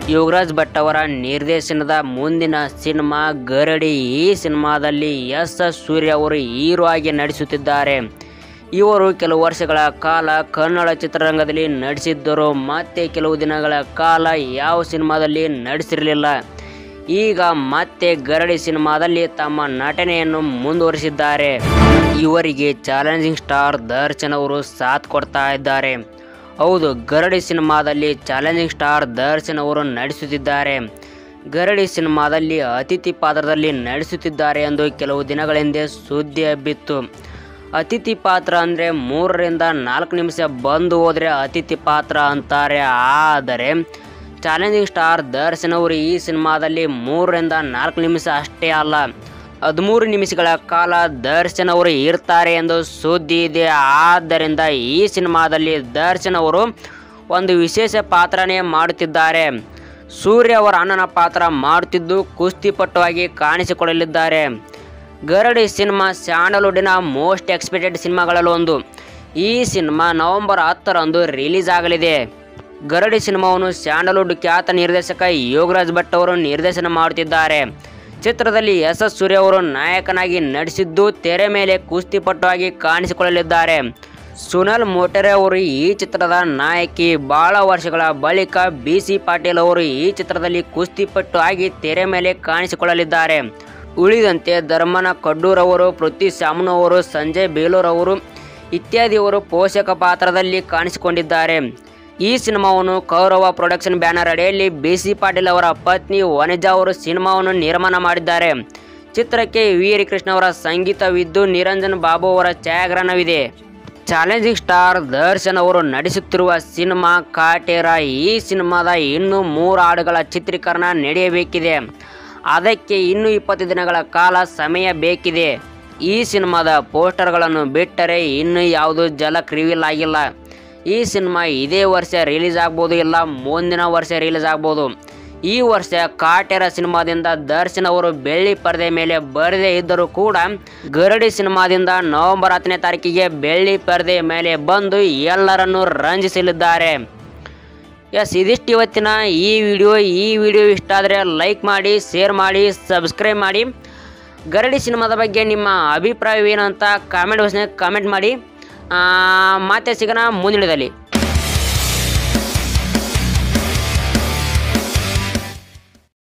ಯೋಗರಾಜ್ ಭಟ್ ಅವರ ನಿರ್ದೇಶನದ ಮುಂದಿನ ಸಿನಿಮಾ ಗರಡಿ ಈ ಸಿನಿಮಾದಲ್ಲಿ ಎಸ್ ಎಸ್ ಸೂರ್ಯ ಅವರು ಹೀರೋ ಆಗಿ ನಟಿಸುತ್ತಿದ್ದಾರೆ ಇವರು ಕೆಲವು ವರ್ಷಗಳ ಕಾಲ ಕನ್ನಡ ಚಿತ್ರರಂಗದಲ್ಲಿ ನಟಿಸಿದ್ದರು ಮತ್ತೆ ಕೆಲವು ದಿನಗಳ ಕಾಲ ಯಾವ ಸಿನಿಮಾದಲ್ಲಿ ನಟಿಸಿರಲಿಲ್ಲ ಈಗ ಮತ್ತೆ ಗರಡಿ ಸಿನಿಮಾದಲ್ಲಿ ತಮ್ಮ ನಟನೆಯನ್ನು ಮುಂದುವರಿಸಿದ್ದಾರೆ ಇವರಿಗೆ ಚಾಲೆಂಜಿಂಗ್ ಸ್ಟಾರ್ ದರ್ಶನ್ ಅವರು ಸಾಥ್ ಕೊಡ್ತಾ ಇದ್ದಾರೆ ಹೌದು ಗರಡಿ ಸಿನಿಮಾದಲ್ಲಿ ಚಾಲೆಂಜಿಂಗ್ ಸ್ಟಾರ್ ದರ್ಶನ್ ಅವರು ನಟಿಸುತ್ತಿದ್ದಾರೆ ಗರಡಿ ಸಿನಿಮಾದಲ್ಲಿ ಅತಿಥಿ ಪಾತ್ರದಲ್ಲಿ ನಟಿಸುತ್ತಿದ್ದಾರೆ ಎಂದು ಕೆಲವು ದಿನಗಳ ಹಿಂದೆ ಸುದ್ದಿ ಹಬ್ಬಿತ್ತು ಅತಿಥಿ ಪಾತ್ರ ಅಂದರೆ ಮೂರರಿಂದ ನಾಲ್ಕು ನಿಮಿಷ ಬಂದು ಹೋದರೆ ಅತಿಥಿ ಪಾತ್ರ ಅಂತಾರೆ ಆದರೆ ಚಾಲೆಂಜಿಂಗ್ ಸ್ಟಾರ್ ದರ್ಶನ್ ಅವರು ಈ ಸಿನಿಮಾದಲ್ಲಿ ಮೂರರಿಂದ ನಾಲ್ಕು ನಿಮಿಷ ಅಷ್ಟೇ ಅಲ್ಲ ಹದಿಮೂರು ನಿಮಿಷಗಳ ಕಾಲ ದರ್ಶನ್ ಅವರು ಇರ್ತಾರೆ ಎಂದು ಸುದ್ದಿ ಇದೆ ಆದ್ದರಿಂದ ಈ ಸಿನಿಮಾದಲ್ಲಿ ದರ್ಶನ್ ಅವರು ಒಂದು ವಿಶೇಷ ಪಾತ್ರನೇ ಮಾಡುತ್ತಿದ್ದಾರೆ ಸೂರ್ಯ ಅವರ ಅಣ್ಣನ ಪಾತ್ರ ಮಾಡುತ್ತಿದ್ದು ಕುಸ್ತಿಪಟ್ಟುವಾಗಿ ಕಾಣಿಸಿಕೊಳ್ಳಲಿದ್ದಾರೆ ಗರಡಿ ಸಿನಿಮಾ ಸ್ಯಾಂಡಲ್ವುಡ್ಡಿನ ಮೋಸ್ಟ್ ಎಕ್ಸ್ಪೆಕ್ಟೆಡ್ ಸಿನಿಮಾಗಳಲ್ಲಿ ಒಂದು ಈ ಸಿನಿಮಾ ನವೆಂಬರ್ ಹತ್ತರಂದು ರಿಲೀಸ್ ಆಗಲಿದೆ ಗರಡಿ ಸಿನಿಮಾವನ್ನು ಸ್ಯಾಂಡಲ್ವುಡ್ ಖ್ಯಾತ ನಿರ್ದೇಶಕ ಯೋಗರಾಜ್ ಭಟ್ ಅವರು ನಿರ್ದೇಶನ ಮಾಡುತ್ತಿದ್ದಾರೆ ಚಿತ್ರದಲ್ಲಿ ಎಸ್ ಎಸ್ ಸೂರ್ಯ ಅವರು ನಾಯಕನಾಗಿ ನಟಿಸಿದ್ದು ತೆರೆ ಮೇಲೆ ಕುಸ್ತಿಪಟ್ಟುವಾಗಿ ಕಾಣಿಸಿಕೊಳ್ಳಲಿದ್ದಾರೆ ಸುನಲ್ ಮೋಟೆರೆ ಅವರು ಈ ಚಿತ್ರದ ನಾಯಕಿ ಬಹಳ ವರ್ಷಗಳ ಬಳಿಕ ಬಿ ಸಿ ಪಾಟೀಲ್ ಅವರು ಈ ಚಿತ್ರದಲ್ಲಿ ಕುಸ್ತಿಪಟ್ಟು ಆಗಿ ತೆರೆ ಮೇಲೆ ಕಾಣಿಸಿಕೊಳ್ಳಲಿದ್ದಾರೆ ಉಳಿದಂತೆ ಧರ್ಮನ ಕಡ್ಡೂರ್ ಅವರು ಪೃಥ್ವಿ ಸಾಮ್ನು ಅವರು ಸಂಜಯ್ ಬೇಲೂರ್ ಅವರು ಇತ್ಯಾದಿಯವರು ಪೋಷಕ ಪಾತ್ರದಲ್ಲಿ ಕಾಣಿಸಿಕೊಂಡಿದ್ದಾರೆ ಈ ಸಿನಿಮಾವನ್ನು ಕೌರವ ಪ್ರೊಡಕ್ಷನ್ ಬ್ಯಾನರ್ ಅಡಿಯಲ್ಲಿ ಬಿ ಸಿ ಪಾಟೀಲ್ ಅವರ ಪತ್ನಿ ವನಿಜಾ ಅವರು ಸಿನಿಮಾವನ್ನು ನಿರ್ಮಾಣ ಮಾಡಿದ್ದಾರೆ ಚಿತ್ರಕ್ಕೆ ವಿ ಹರಿಕೃಷ್ಣ ಅವರ ಸಂಗೀತವಿದ್ದು ನಿರಂಜನ್ ಬಾಬು ಅವರ ಛಾಯಾಗ್ರಹಣವಿದೆ ಚಾಲೆಂಜಿಂಗ್ ಸ್ಟಾರ್ ದರ್ಶನ್ ಅವರು ನಡೆಸುತ್ತಿರುವ ಸಿನಿಮಾ ಕಾಟೇರ ಈ ಸಿನಿಮಾದ ಇನ್ನೂ ಮೂರು ಹಾಡುಗಳ ಚಿತ್ರೀಕರಣ ನಡೆಯಬೇಕಿದೆ ಅದಕ್ಕೆ ಇನ್ನೂ ಇಪ್ಪತ್ತು ದಿನಗಳ ಕಾಲ ಸಮಯ ಬೇಕಿದೆ ಈ ಸಿನಿಮಾದ ಪೋಸ್ಟರ್ಗಳನ್ನು ಬಿಟ್ಟರೆ ಇನ್ನೂ ಯಾವುದೂ ಜಲಕ್ ರಿವೀಲ್ ಆಗಿಲ್ಲ ಈ ಸಿನಿಮಾ ಇದೇ ವರ್ಷ ರಿಲೀಸ್ ಆಗ್ಬೋದು ಇಲ್ಲ ಮುಂದಿನ ವರ್ಷ ರಿಲೀಸ್ ಆಗ್ಬೋದು ಈ ವರ್ಷ ಕಾಟೇರ ಸಿನಿಮಾದಿಂದ ದರ್ಶನ್ ಅವರು ಬೆಳ್ಳಿ ಪರದೆ ಮೇಲೆ ಬರದೇ ಇದ್ದರೂ ಕೂಡ ಗರಡಿ ಸಿನಿಮಾದಿಂದ ನವೆಂಬರ್ ಹತ್ತನೇ ತಾರೀಕಿಗೆ ಬೆಳ್ಳಿ ಪರದೆ ಮೇಲೆ ಬಂದು ಎಲ್ಲರನ್ನೂ ರಂಜಿಸಲಿದ್ದಾರೆ ಎಸ್ ಇದಿಷ್ಟು ಇವತ್ತಿನ ಈ ವಿಡಿಯೋ ಈ ವಿಡಿಯೋ ಇಷ್ಟ ಆದರೆ ಲೈಕ್ ಮಾಡಿ ಶೇರ್ ಮಾಡಿ ಸಬ್ಸ್ಕ್ರೈಬ್ ಮಾಡಿ ಗರಡಿ ಸಿನಿಮಾದ ಬಗ್ಗೆ ನಿಮ್ಮ ಅಭಿಪ್ರಾಯವೇನು ಅಂತ ಕಾಮೆಂಟ್ ಬಾಕ್ಸ್ನಾಗ ಕಾಮೆಂಟ್ ಮಾಡಿ ಆ, ಮತ್ತೆ ಸಿಗೋಣ ಮುಂದಿನದಲ್ಲಿ